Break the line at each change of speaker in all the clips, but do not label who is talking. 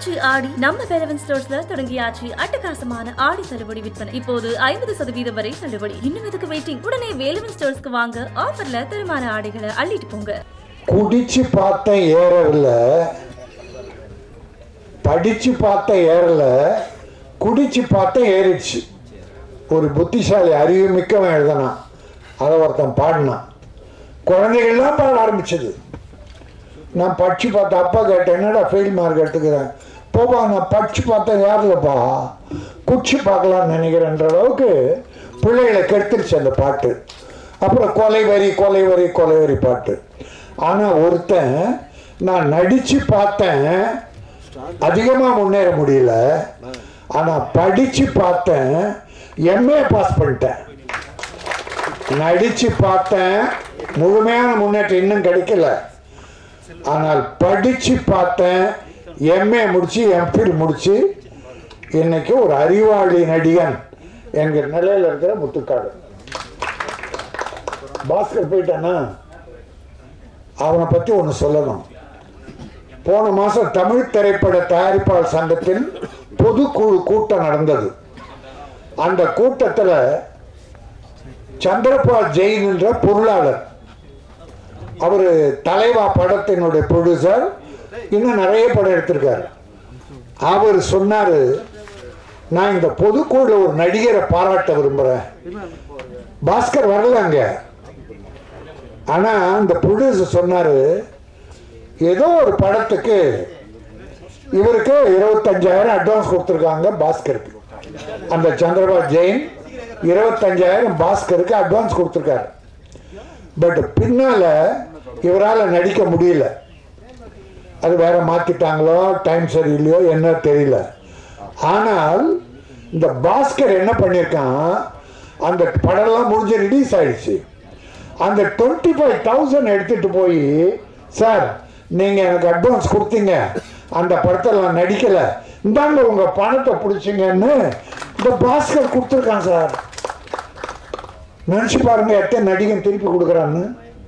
ஆச்சி ஆடி நம்ம வேலவன் ஸ்டோர்ஸ்ல தொடங்கியாச்சு அட்டகாசமான ஆடி தள்ளுபடி விற்பனை இப்போது ஐம்பது சதவீதம் வரை தள்ளுபடி இன்னும் எதுக்கு வெயிட்டிங் உடனே வேலவன் ஸ்டோர்ஸ்க்கு வாங்க ஆஃபர்ல தரமான ஆடைகளை அள்ளிட்டு போங்க
குடிச்சு பார்த்தேன் ஏறவில்லை படிச்சு பார்த்தேன் ஏறல குடிச்சு பார்த்தேன் ஏறிடுச்சு ஒரு புத்திசாலி அறிவு மிக்கவன் எழுதனான் அதை ஒருத்தன் பாடினான் குழந்தைகள்லாம் பாட ஆரம்பிச்சது நான் படிச்சு பார்த்தேன் அப்பா கேட்டேன் என்னடா ஃபெயில் மார்க் எடுத்துக்கிறேன் போப்பா நான் படிச்சு பார்த்தேன் ஏறலப்பா குடிச்சு பார்க்கலாம்னு நினைக்கிறேன்ற அளவுக்கு பிள்ளைகளை கெடுத்துருச்சு அந்த பாட்டு அப்புறம் கொலை வரி கொலை வரி கொலை வரி பாட்டு ஆனால் ஒருத்தன் நான் நடித்து பார்த்தேன் அதிகமாக முன்னேற முடியல ஆனால் படித்து பார்த்தேன் எம்ஏ பாஸ் பண்ணிட்டேன் நடித்து பார்த்தேன் முழுமையான முன்னேற்றம் இன்னும் கிடைக்கல ஆனால் படித்து பார்த்தேன் எம்ஏ முடிச்சு எம்பில் முடிச்சு இன்னைக்கு ஒரு அறிவாளி நடிகன் என்கிற நிலையில் இருக்கிற முத்துக்காடு பாஸ்கர் போயிட்டானா அவனை பற்றி ஒன்று சொல்லணும் போன மாதம் தமிழ் திரைப்பட தயாரிப்பாளர் சங்கத்தில் பொதுக்குழு கூட்டம் நடந்தது அந்த கூட்டத்தில் சந்திரபால் ஜெயின் என்ற பொருளாளர் அவர் தலைவா படத்தினுடைய ப்ரொடியூசர் இன்னும் நிறைய படம் எடுத்திருக்காரு அவர் சொன்னார் நான் இந்த பொதுக்குழுல ஒரு நடிகரை பாராட்ட விரும்புகிறேன் பாஸ்கர் வரல அங்க ஆனால் அந்த ப்ரொடியூசர் சொன்னார் ஏதோ ஒரு படத்துக்கு இவருக்கு இருபத்தஞ்சாயிரம் அட்வான்ஸ் கொடுத்துருக்காங்க பாஸ்கருக்கு அந்த சந்திரபாபு ஜெயின் இருபத்தஞ்சாயிரம் பாஸ்கருக்கு அட்வான்ஸ் கொடுத்துருக்காரு பட் பின்னால் இவரால் நடிக்க முடியல அது வேற மாற்றிட்டாங்களோ டைம் சரியில்லையோ என்ன தெரியல ஆனால் இந்த பாஸ்கர் என்ன பண்ணியிருக்கான் அந்த படம்லாம் முடிஞ்சு ரிலீஸ் ஆயிடுச்சு அந்த டுவெண்ட்டி ஃபைவ் தௌசண்ட் எடுத்துட்டு போய் சார் நீங்கள் எனக்கு அட்வான்ஸ் கொடுத்தீங்க அந்த படத்தில் நான் நடிக்கலை இந்தாங்க உங்கள் பணத்தை பிடிச்சிங்கன்னு இந்த பாஸ்கர் கொடுத்துருக்கான் சார் நினச்சி பாருங்க எத்தனை நடிகன் திருப்பி கொடுக்குறான்னு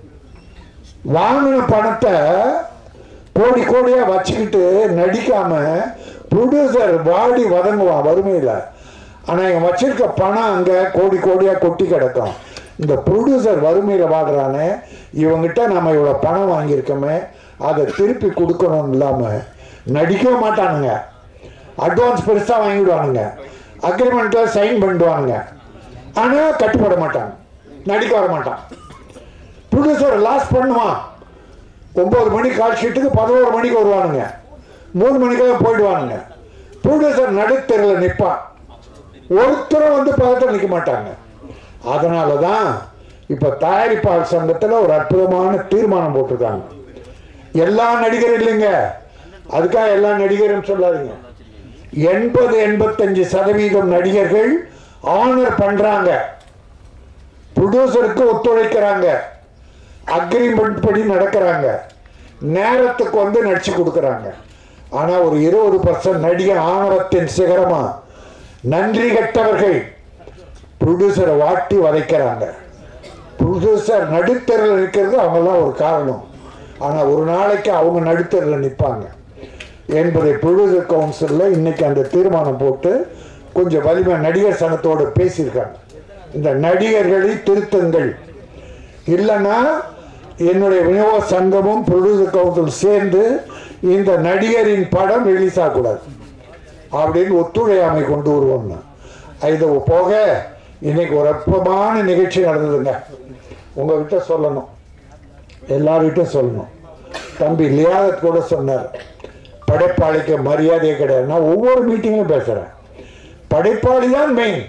வாங்கின பணத்தை கோடி கோடியா வச்சுக்கிட்டு நடிக்காம ப்ரொடியூசர் வாடி வதங்குவான் வறுமையில் ஆனால் இவன் வச்சிருக்க பணம் அங்கே கோடி கோடியா கொட்டி கிடக்கும் இந்த ப்ரொடியூசர் வறுமையில் வாடுறானே இவங்கிட்ட நம்ம இவ்வளோ பணம் வாங்கியிருக்கோமே அதை திருப்பி கொடுக்கணும் இல்லாமல் நடிக்கவே மாட்டானுங்க அட்வான்ஸ் பெருசாக வாங்கிடுவானுங்க அக்ரிமெண்ட்டில் சைன் பண்ணிடுவானுங்க ஆனால் கட்டுப்பட மாட்டாங்க நடிக்க வர மாட்டான் ப்ரொடியூசர் லாஸ் பண்ணுவான் ஒம்பது மணி கால் ஷீட்டுக்கு பதினோரு மணிக்கு வருவானுங்க மூணு மணிக்கெல்லாம் போயிடுவானுங்க ப்ரொடியூசர் நடுத்தெருவில் நிற்பான் ஒருத்தரும் வந்து பக்கத்தில் நிற்க மாட்டாங்க அதனால தான் இப்போ தயாரிப்பாளர் சங்கத்தில் ஒரு அற்புதமான தீர்மானம் போட்டிருக்காங்க எல்லா நடிகரும் இல்லைங்க அதுக்காக எல்லா நடிகரும் சொல்லாதீங்க எண்பது எண்பத்தஞ்சு சதவீதம் நடிகர்கள் ஆனர் பண்றாங்க ப்ரொடியூசருக்கு ஒத்துழைக்கிறாங்க அக்ரிமெண்ட் படி நடக்கிறாங்க நேரத்துக்கு வந்து நடிச்சு கொடுக்குறாங்க ஆனால் ஒரு இருபது பர்சன்ட் நடிகை ஆணவத்தின் சிகரமா நன்றி கெட்டவர்கள் ப்ரொடியூசரை வாட்டி வதைக்கிறாங்க ப்ரொடியூசர் நடுத்தரில் நிற்கிறது அவங்கெல்லாம் ஒரு காரணம் ஆனால் ஒரு நாளைக்கு அவங்க நடுத்தரில் நிற்பாங்க என்பதை ப்ரொடியூசர் கவுன்சிலில் இன்னைக்கு அந்த தீர்மானம் போட்டு கொஞ்சம் வலிமை நடிகர் சங்கத்தோடு பேசியிருக்காங்க இந்த நடிகர்களை திருத்தங்கள் இல்லைன்னா என்னுடைய விநியோக சங்கமும் ப்ரொடியூசர் கவுன்சில் சேர்ந்து இந்த நடிகரின் படம் ரிலீஸ் ஆகக்கூடாது அப்படின்னு ஒத்துழையாமை கொண்டு வருவோம்னா இது போக இன்னைக்கு ஒரு அற்புதமான நிகழ்ச்சி நடந்ததுங்க உங்ககிட்ட சொல்லணும் எல்லார்கிட்டையும் சொல்லணும் தம்பி லியாதத் கூட சொன்னார் படைப்பாளிக்கு மரியாதையே கிடையாது நான் ஒவ்வொரு மீட்டிங்லையும் பேசுகிறேன் படைப்பாளி தான் மெயின்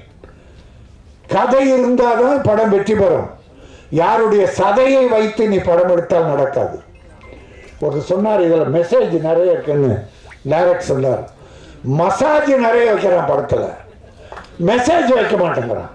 கதை இருந்தால் தான் படம் வெற்றி பெறும் யாருடைய சதையை வைத்து நீ படம் எடுத்தால் நடக்காது ஒரு சொன்னார் இதில் மெசேஜ் நிறைய இருக்குன்னு டைரக்ட் சொன்னார் மசாஜ் நிறைய வைக்கிறான் படத்தில் மெசேஜ் வைக்க மாட்டேங்கிறான்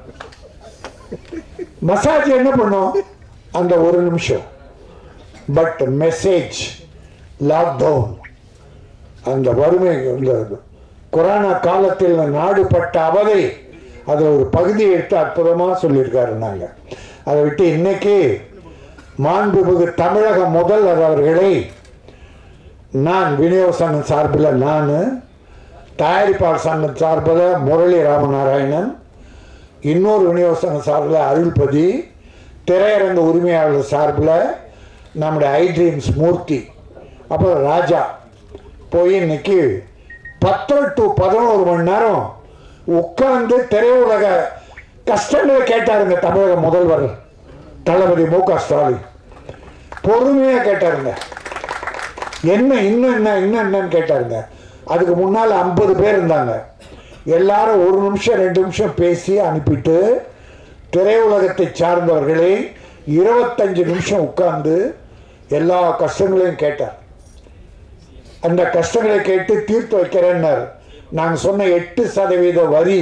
மசாஜ் என்ன பண்ணும் அந்த ஒரு நிமிஷம் பட் மெசேஜ் லாக்டவுன் அந்த வறுமை இந்த கொரோனா காலத்தில் நாடு பட்ட அவதை அதை ஒரு பகுதியை எடுத்து அற்புதமாக சொல்லியிருக்காரு நாங்கள் அதை விட்டு இன்னைக்கு மாண்புமிகு தமிழக முதல்வர் அவர்களை நான் விநியோக சங்கம் சார்பில் நான் தயாரிப்பாளர் சங்கம் சார்பில் முரளி ராமநாராயணன் இன்னொரு விநியோக சங்கம் சார்பில் அருள்பதி திரையரங்க உரிமையாளர் சார்பில் நம்முடைய ஐ ட்ரீம்ஸ் மூர்த்தி அப்புறம் ராஜா போய் இன்னைக்கு பத்து டு பதினோரு மணி நேரம் உட்கார்ந்து திரையுலக கஷ்டங்களை கேட்டாருங்க தமிழக முதல்வர் தளபதி மு க ஸ்டாலின் பொறுமையாக கேட்டாருங்க என்ன இன்னும் என்ன இன்னும் என்னன்னு கேட்டாருங்க அதுக்கு முன்னால் ஐம்பது பேர் இருந்தாங்க எல்லாரும் ஒரு நிமிஷம் ரெண்டு நிமிஷம் பேசி அனுப்பிட்டு திரையுலகத்தை சார்ந்தவர்களை இருபத்தஞ்சு நிமிஷம் உட்கார்ந்து எல்லா கஷ்டங்களையும் கேட்டார் அந்த கஷ்டங்களை கேட்டு தீர்த்து வைக்கிறேன்னார் நாங்கள் சொன்ன எட்டு சதவீத வரி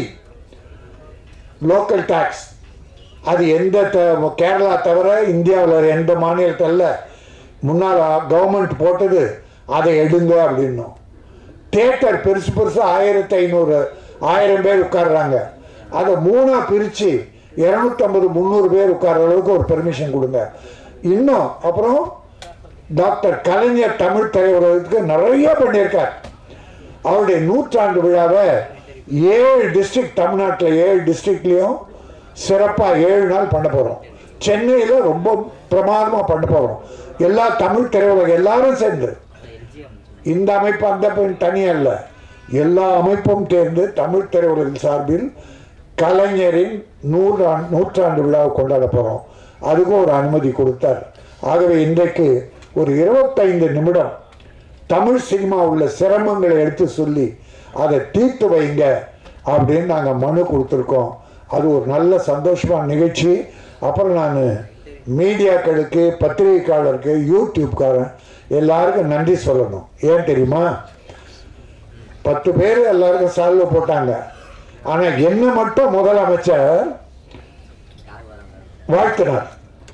லோக்கல் டாக்ஸ் அது எந்த த- கேரளா தவிர இந்தியாவில் எந்த மாநிலத்தில் முன்னால் கவர்மெண்ட் போட்டது அதை எடுங்க அப்படின்னோம் தேட்டர் பெருசு பெருசு ஆயிரத்தி ஐநூறு ஆயிரம் பேர் உட்கார்றாங்க அதை மூணாக பிரித்து இரநூத்தம்பது முந்நூறு பேர் உட்கார்ற அளவுக்கு ஒரு பெர்மிஷன் கொடுங்க இன்னும் அப்புறம் டாக்டர் கலைஞர் தமிழ் திரையுலகத்துக்கு நிறைய பண்ணியிருக்கார் அவருடைய நூற்றாண்டு விழாவை ஏழு டிஸ்ட்ரிக்ட் தமிழ்நாட்டில் ஏழு டிஸ்ட்ரிக்ட்லேயும் சிறப்பாக ஏழு நாள் பண்ண போகிறோம் சென்னையில் ரொம்ப பிரமாதமாக பண்ண போகிறோம் எல்லா தமிழ் திரையுலகம் எல்லாரும் சேர்ந்து இந்த அமைப்பு அந்த அமைப்பு தனியாக இல்லை எல்லா அமைப்பும் சேர்ந்து தமிழ் திரையுலகின் சார்பில் கலைஞரின் நூறு நூற்றாண்டு விழாவை கொண்டாட போகிறோம் அதுக்கும் ஒரு அனுமதி கொடுத்தார் ஆகவே இன்றைக்கு ஒரு இருபத்தைந்து நிமிடம் தமிழ் சினிமா உள்ள சிரமங்களை எடுத்து சொல்லி அதை தீர்த்து வைங்க அப்படின்னு நாங்கள் மனு கொடுத்துருக்கோம் அது ஒரு நல்ல சந்தோஷமான நிகழ்ச்சி அப்புறம் நான் மீடியாக்களுக்கு பத்திரிகைக்காரருக்கு யூடியூப்காரன் எல்லாருக்கும் நன்றி சொல்லணும் ஏன் தெரியுமா பத்து பேர் எல்லாருக்கும் சால்வை போட்டாங்க ஆனால் என்ன மட்டும் முதலமைச்சர் வாழ்த்தினார்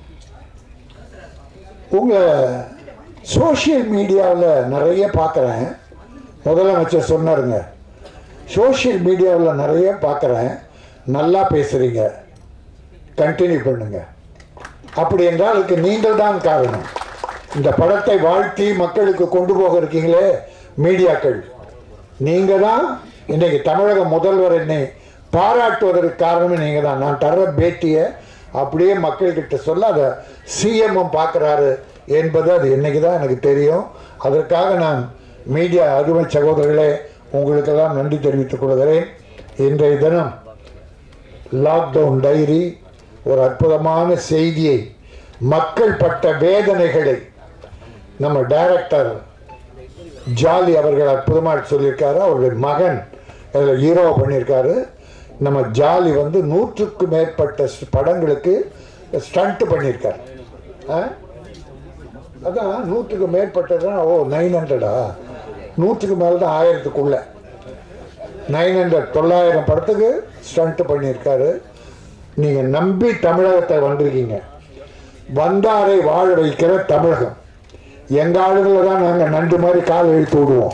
உங்கள் சோஷியல் மீடியாவில் நிறைய பார்க்குறேன் முதலமைச்சர் சொன்னாருங்க சோஷியல் மீடியாவில் நிறைய பார்க்குறேன் நல்லா பேசுகிறீங்க கண்டினியூ பண்ணுங்க அப்படி என்றால் அதுக்கு நீங்கள் தான் காரணம் இந்த படத்தை வாழ்த்தி மக்களுக்கு கொண்டு போக இருக்கீங்களே மீடியாக்கள் நீங்கள் தான் இன்னைக்கு தமிழக முதல்வர் என்னை பாராட்டுவதற்கு காரணமே நீங்கள் தான் நான் தர்ற பேட்டியை அப்படியே மக்கள்கிட்ட சொல்ல அதை சிஎம்எம் பார்க்குறாரு என்பது அது இன்னைக்கு தான் எனக்கு தெரியும் அதற்காக நான் மீடியா அருமை சகோதரர்களே உங்களுக்கெல்லாம் நன்றி தெரிவித்துக் கொள்கிறேன் இன்றைய தினம் லாக்டவுன் டைரி ஒரு அற்புதமான செய்தியை மக்கள் பட்ட வேதனைகளை நம்ம டைரக்டர் ஜாலி அவர்கள் அற்புதமாக சொல்லியிருக்காரு அவருடைய மகன் அதில் ஹீரோ பண்ணியிருக்காரு நம்ம ஜாலி வந்து நூற்றுக்கு மேற்பட்ட ஸ்- படங்களுக்கு ஸ்டண்ட் பண்ணியிருக்காரு ஆ? அதான் நூற்றுக்கு மேற்பட்டதுன்னா ஓ நைன் ஹண்ட்ரடா நூற்றுக்கு மேலே தான் ஆயிரத்துக்குள்ள நைன் ஹண்ட்ரட் தொள்ளாயிரம் படத்துக்கு ஸ்டண்ட் பண்ணியிருக்காரு நீங்கள் நம்பி தமிழகத்தை வந்திருக்கீங்க வந்தாரை வாழ வைக்கிற தமிழகம் எங்கள் ஆளுகளை தான் நாங்கள் நண்டு மாதிரி கால் இழுத்து விடுவோம்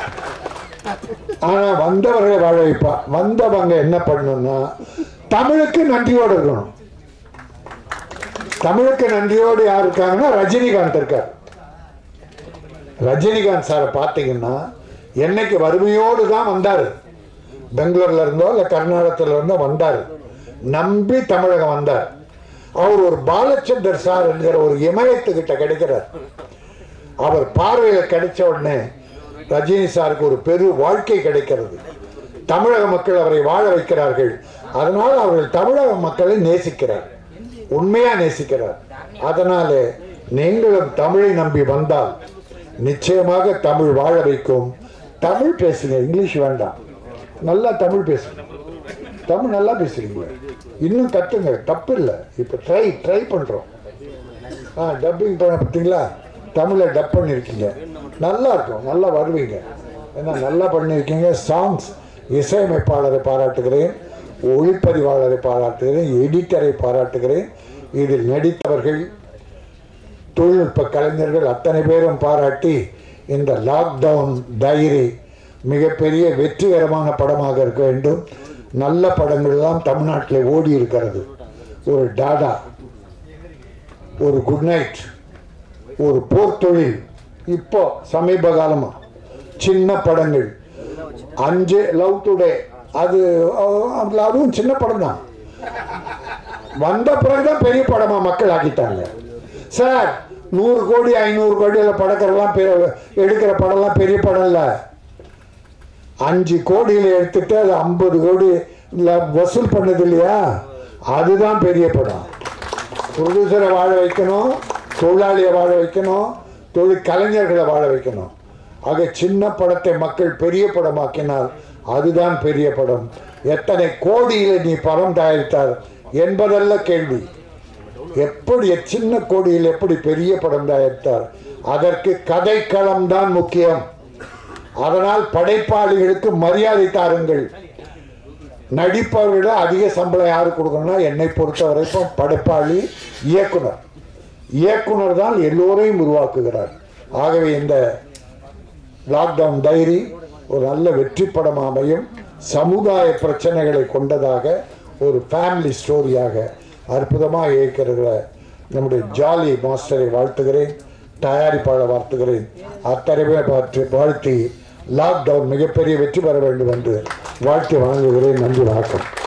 ஆனால் வந்தவர்களை வாழ வைப்பா வந்தவங்க என்ன பண்ணணும்னா தமிழுக்கு நன்றியோடு இருக்கணும் தமிழுக்கு நன்றியோடு யார் இருக்காங்கன்னா ரஜினிகாந்த் இருக்கார் ரஜினிகாந்த் சாரை பார்த்தீங்கன்னா என்னைக்கு வறுமையோடு தான் வந்தார் பெங்களூர்ல இருந்தோ இல்லை கர்நாடகத்துல இருந்தோ வந்தார் நம்பி தமிழகம் வந்தார் அவர் ஒரு பாலச்சந்தர் சார் என்கிற ஒரு இமயத்துக்கிட்ட கிடைக்கிறார் அவர் பார்வையில் கிடைச்ச உடனே ரஜினி சாருக்கு ஒரு பெரு வாழ்க்கை கிடைக்கிறது தமிழக மக்கள் அவரை வாழ வைக்கிறார்கள் அதனால் அவர்கள் தமிழக மக்களை நேசிக்கிறார் உண்மையா நேசிக்கிறார் அதனாலே நீங்களும் தமிழை நம்பி வந்தால் நிச்சயமாக தமிழ் வாழ வைக்கும் தமிழ் பேசுங்க இங்கிலீஷ் வேண்டாம் நல்லா தமிழ் பேசுங்க தமிழ் நல்லா பேசுறீங்க இன்னும் கத்துங்க தப்பு இல்லை இப்போ ட்ரை ட்ரை பண்ணுறோம் ஆ டப்பிங் பண்ண பார்த்தீங்களா தமிழை டப் பண்ணியிருக்கீங்க நல்லா இருக்கும் நல்லா வருவீங்க ஏன்னா நல்லா பண்ணியிருக்கீங்க சாங்ஸ் இசையமைப்பாளரை பாராட்டுகிறேன் ஒளிப்பதிவாளரை பாராட்டுகிறேன் எடிட்டரை பாராட்டுகிறேன் இதில் நடித்தவர்கள் தொழில்நுட்ப கலைஞர்கள் அத்தனை பேரும் பாராட்டி இந்த லாக்டவுன் டைரி மிகப்பெரிய வெற்றிகரமான படமாக இருக்க வேண்டும் நல்ல படங்கள்லாம் தமிழ்நாட்டில் ஓடி இருக்கிறது ஒரு டாடா ஒரு குட் நைட் ஒரு போர் தொழில் இப்போ சமீப காலமா சின்ன படங்கள் அஞ்சு லவ் டுடே அது அஹ், அதுல அதுவும் சின்ன படம் தான் வந்த பிறகுதான் பெரிய படமா மக்கள் ஆக்கிட்டாங்க சார் நூறு கோடி ஐநூறு கோடியில் படக்கிறதெல்லாம் பெ- எடுக்கிற படம்லாம் பெரிய படம் இல்லை அஞ்சு கோடியில் எடுத்துட்டு அது ஐம்பது கோடி இல்ல வசூல் பண்ணது இல்லையா அதுதான் பெரிய படம் ப்ரொடியூசரை வாழ வைக்கணும் தொழிலாளியை வாழ வைக்கணும் தொழில் கலைஞர்களை வாழ வைக்கணும் ஆக சின்ன படத்தை மக்கள் பெரிய படமாக்கினால் அதுதான் பெரிய படம் எத்தனை கோடியில் நீ படம் தயாரித்தார் என்பதல்ல கேள்வி எப்படி சின்ன கோடியில் எப்படி பெரிய படம் தயாரித்தார் அதற்கு கதைக்களம் தான் முக்கியம் அதனால் படைப்பாளிகளுக்கு மரியாதை தாருங்கள் நடிப்பவர்களை அதிக சம்பளம் யாரு கொடுக்கணும்னா என்னை பொறுத்த வரைக்கும் படைப்பாளி இயக்குனர் இயக்குனர் தான் எல்லோரையும் உருவாக்குகிறார் ஆகவே இந்த லாக்டவுன் டைரி ஒரு நல்ல வெற்றி படம் அமையும் சமுதாய பிரச்சனைகளை கொண்டதாக ஒரு ஃபேமிலி ஸ்டோரியாக அற்புதமாக இயக்கிறத நம்முடைய ஜாலி மாஸ்டரை வாழ்த்துகிறேன் தயாரிப்பாளர் வாழ்த்துகிறேன் அத்தனை பேர் பார்த்து வாழ்த்தி லாக்டவுன் மிகப்பெரிய வெற்றி பெற வேண்டும் என்று வாழ்த்தி வழங்குகிறேன் நன்றி வணக்கம்